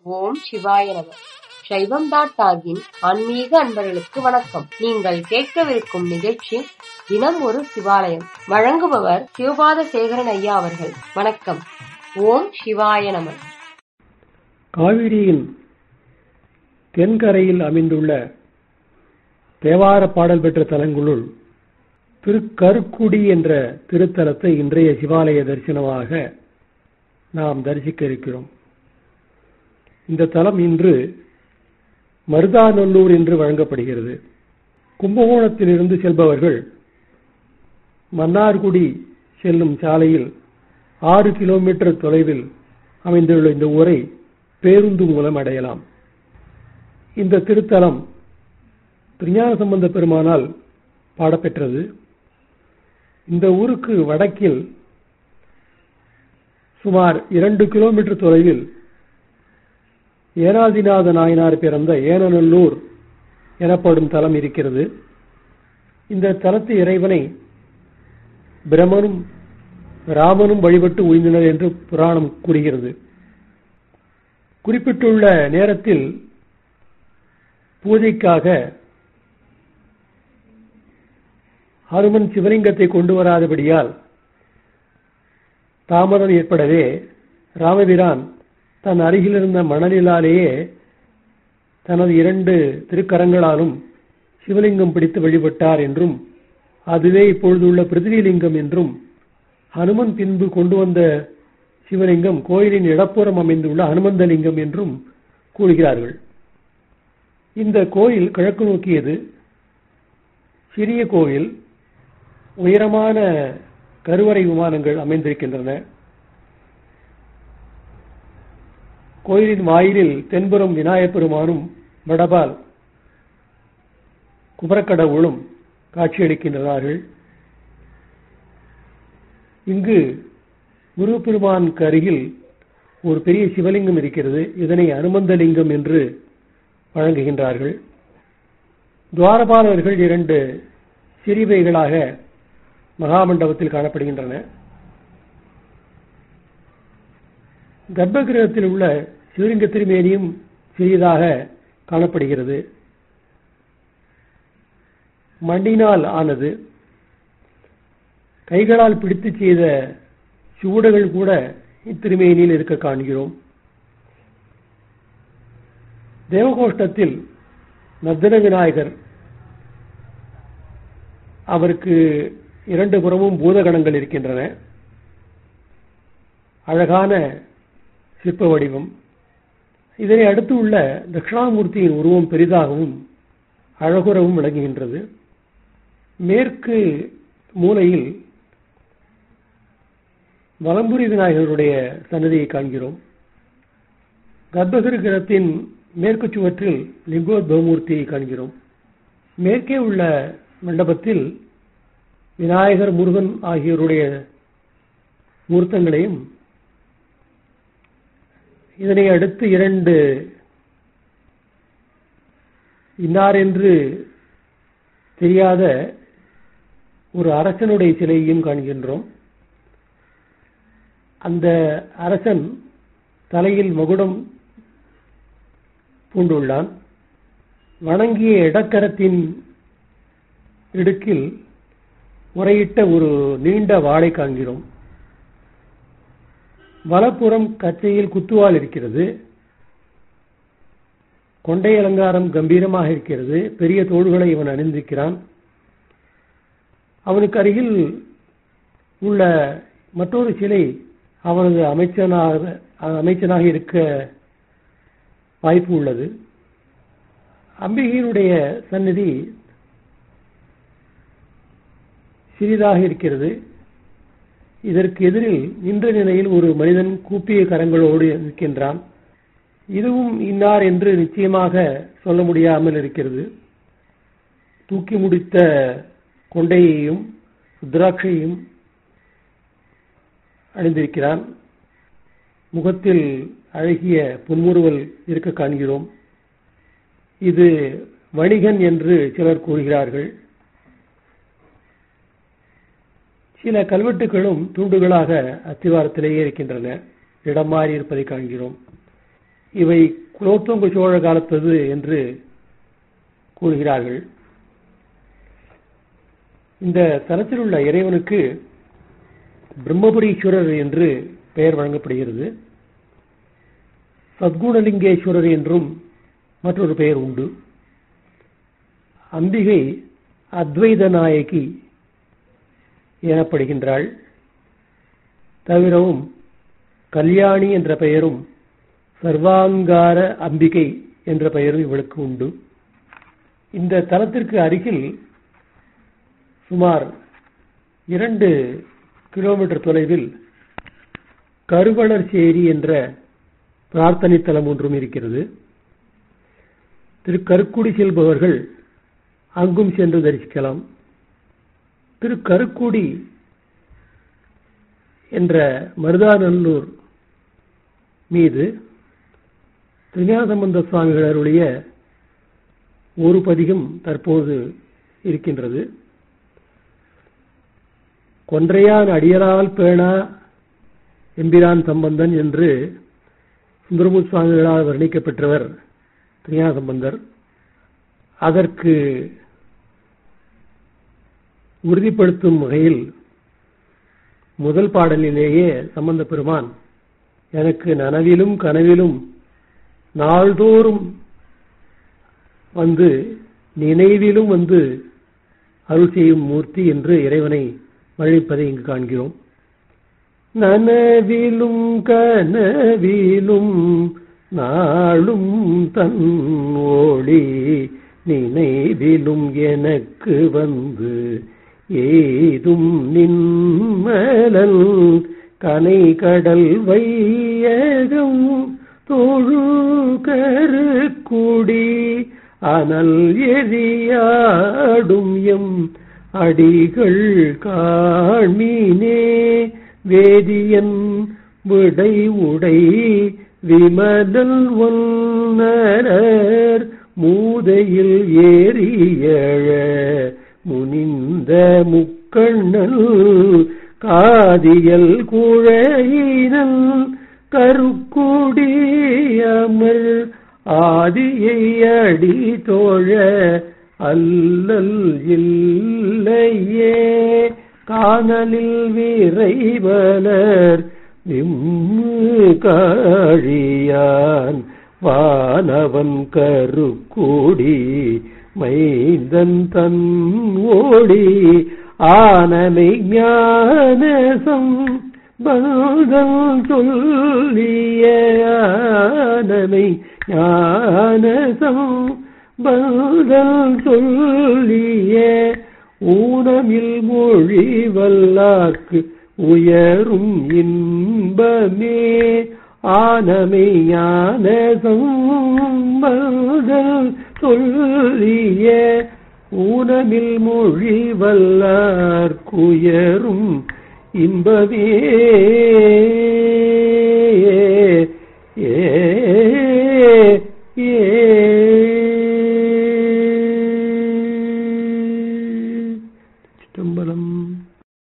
ஓம் சிவாய நம சைவம் டாட் டாகின் ஆன்மீக அன்பர்களுக்கு வணக்கம் நீங்கள் கேட்கவிருக்கும் நிகழ்ச்சி தினம் ஒரு சிவாலயம் வழங்குபவர் சிவபாத சேகரன் ஐயா அவர்கள் வணக்கம் ஓம் சிவாய நம காவிரியின் தென்கரையில் அமைந்துள்ள தேவார பாடல் பெற்ற தலங்களுள் திருக்கருக்குடி என்ற திருத்தலத்தை இன்றைய சிவாலய தரிசனமாக நாம் தரிசிக்க இருக்கிறோம் இந்த தலம் இன்று மருதாநல்லூர் என்று வழங்கப்படுகிறது கும்பகோணத்திலிருந்து செல்பவர்கள் மன்னார்குடி செல்லும் சாலையில் ஆறு கிலோமீட்டர் தொலைவில் அமைந்துள்ள இந்த ஊரை பேருந்து மூலம் அடையலாம் இந்த திருத்தலம் திருஞான சம்பந்த பெருமானால் பாடப்பெற்றது இந்த ஊருக்கு வடக்கில் சுமார் இரண்டு கிலோமீட்டர் தொலைவில் ஏனாதிநாத நாயனார் பிறந்த ஏனநல்லூர் எனப்படும் தலம் இருக்கிறது இந்த தலத்து இறைவனை பிரமனும் ராமனும் வழிபட்டு உய்ந்தனர் என்று புராணம் கூறுகிறது குறிப்பிட்டுள்ள நேரத்தில் பூஜைக்காக ஹனுமன் சிவலிங்கத்தை கொண்டு வராதபடியால் தாமதம் ஏற்படவே ராமபிரான் தன் அருகில் இருந்த மணலிலாலேயே தனது இரண்டு திருக்கரங்களாலும் சிவலிங்கம் பிடித்து வழிபட்டார் என்றும் அதுவே இப்பொழுதுள்ள பிருத்திவிலிங்கம் என்றும் ஹனுமன் பின்பு கொண்டு வந்த சிவலிங்கம் கோயிலின் இடப்புறம் அமைந்துள்ள ஹனுமந்தலிங்கம் என்றும் கூறுகிறார்கள் இந்த கோயில் கிழக்கு நோக்கியது சிறிய கோயில் உயரமான கருவறை விமானங்கள் அமைந்திருக்கின்றன கோயிலின் வாயிலில் தென்புறம் விநாயகப் பெருமானும் வடபால் குபரக்கடவுளும் காட்சியளிக்கின்றார்கள் இங்கு முருகப்பெருமானுக்கு அருகில் ஒரு பெரிய சிவலிங்கம் இருக்கிறது இதனை அனுமந்தலிங்கம் என்று வழங்குகின்றார்கள் துவாரபாலர்கள் இரண்டு சிறிவைகளாக மகாமண்டபத்தில் காணப்படுகின்றன கர்ப்பகிரகத்தில் உள்ள சிவலிங்க திருமேனியும் சிறியதாக காணப்படுகிறது மண்ணினால் ஆனது கைகளால் பிடித்து செய்த சுவடுகள் கூட இத்திருமேனியில் இருக்க காண்கிறோம் தேவகோஷ்டத்தில் நர்தன விநாயகர் அவருக்கு இரண்டு புறமும் பூதகணங்கள் இருக்கின்றன அழகான சிற்ப வடிவம் இதனை அடுத்து உள்ள தட்சிணாமூர்த்தியின் உருவம் பெரிதாகவும் அழகுறவும் விளங்குகின்றது மேற்கு மூலையில் வலம்புரி விநாயகருடைய சன்னதியை காண்கிறோம் கர்ப்பகிருகத்தின் மேற்கு சுவற்றில் லிங்கோத்பவமூர்த்தியை காண்கிறோம் மேற்கே உள்ள மண்டபத்தில் விநாயகர் முருகன் ஆகியோருடைய மூர்த்தங்களையும் இதனை அடுத்து இரண்டு இன்னார் என்று தெரியாத ஒரு அரசனுடைய சிலையையும் காண்கின்றோம் அந்த அரசன் தலையில் மகுடம் பூண்டுள்ளான் வணங்கிய இடக்கரத்தின் இடுக்கில் முறையிட்ட ஒரு நீண்ட வாளை காண்கிறோம் வலப்புறம் கச்சையில் குத்துவால் இருக்கிறது கொண்டை அலங்காரம் கம்பீரமாக இருக்கிறது பெரிய தோள்களை இவன் அணிந்திருக்கிறான் அவனுக்கு அருகில் உள்ள மற்றொரு சிலை அவனது அமைச்சனாக அமைச்சனாக இருக்க வாய்ப்பு உள்ளது அம்பிகையினுடைய சந்நிதி சிறிதாக இருக்கிறது இதற்கு எதிரில் நின்ற நிலையில் ஒரு மனிதன் கூப்பிய கரங்களோடு இருக்கின்றான் இதுவும் இன்னார் என்று நிச்சயமாக சொல்ல முடியாமல் இருக்கிறது தூக்கி முடித்த கொண்டையையும் ருத்ராட்சையும் அணிந்திருக்கிறான் முகத்தில் அழகிய புன்முறுவல் இருக்க காண்கிறோம் இது வணிகன் என்று சிலர் கூறுகிறார்கள் சில கல்வெட்டுகளும் தூண்டுகளாக அத்திவாரத்திலேயே இருக்கின்றன இடம் மாறி இருப்பதை காண்கிறோம் இவை குலோத்துங்க சோழ காலத்தது என்று கூறுகிறார்கள் இந்த தலத்தில் உள்ள இறைவனுக்கு பிரம்மபுரீஸ்வரர் என்று பெயர் வழங்கப்படுகிறது சத்குணலிங்கேஸ்வரர் என்றும் மற்றொரு பெயர் உண்டு அம்பிகை அத்வைத நாயகி எனப்படுகின்றாள் தவிரவும் கல்யாணி என்ற பெயரும் சர்வாங்கார அம்பிகை என்ற பெயரும் இவளுக்கு உண்டு இந்த தலத்திற்கு அருகில் சுமார் இரண்டு கிலோமீட்டர் தொலைவில் கருவளர்சேரி என்ற பிரார்த்தனை தலம் ஒன்றும் இருக்கிறது திரு கருக்குடி செல்பவர்கள் அங்கும் சென்று தரிசிக்கலாம் திரு கருக்குடி என்ற மருதாநல்லூர் மீது திருஞானசம்பந்த சுவாமிகள் அருளிய ஒரு பதிகம் தற்போது இருக்கின்றது கொன்றையான் அடியலால் பேணா எம்பிரான் சம்பந்தன் என்று சுந்தரமூர் சுவாமிகளால் வர்ணிக்கப்பெற்றவர் திருஞான சம்பந்தர் அதற்கு உறுதிப்படுத்தும் வகையில் முதல் பாடலிலேயே சம்பந்த பெருமான் எனக்கு நனவிலும் கனவிலும் நாள்தோறும் வந்து நினைவிலும் வந்து அருள் செய்யும் மூர்த்தி என்று இறைவனை வழிப்பதை இங்கு காண்கிறோம் நனவிலும் கனவிலும் நாளும் தன் ஓடி நினைவிலும் எனக்கு வந்து ஏதும் நின்மலல் கனை கடல் வையகம் தொழு கருக்குடி அனல் எரியாடும் எம் அடிகள் காண்மீனே வேதியன் விடை உடை விமலல் ஒன்னரர் மூதையில் ஏறியழ முனிந்த முக்கண்ணல் காதியல் குழையினல் கருக்குடியமல் ஆதியை அடி தோழ அல்லல் இல்லையே காணலில் விரைவலர் விம்மு காழியான் வானவன் கருக்கூடி மைந்தன் தன் ஓடி ஆனமை ஞானசம் பல்தல் சொல்லிய ஆனமை ஞானசம் பல்தல் சொல்லிய ஊனமில் மொழி வல்லார்க்கு உயரும் இன்பமே ஆனமை ஞான சம்பல்தல் சொல்லிய ஊனமில் மொழி வல்லார்க்குயரும் இன்பமே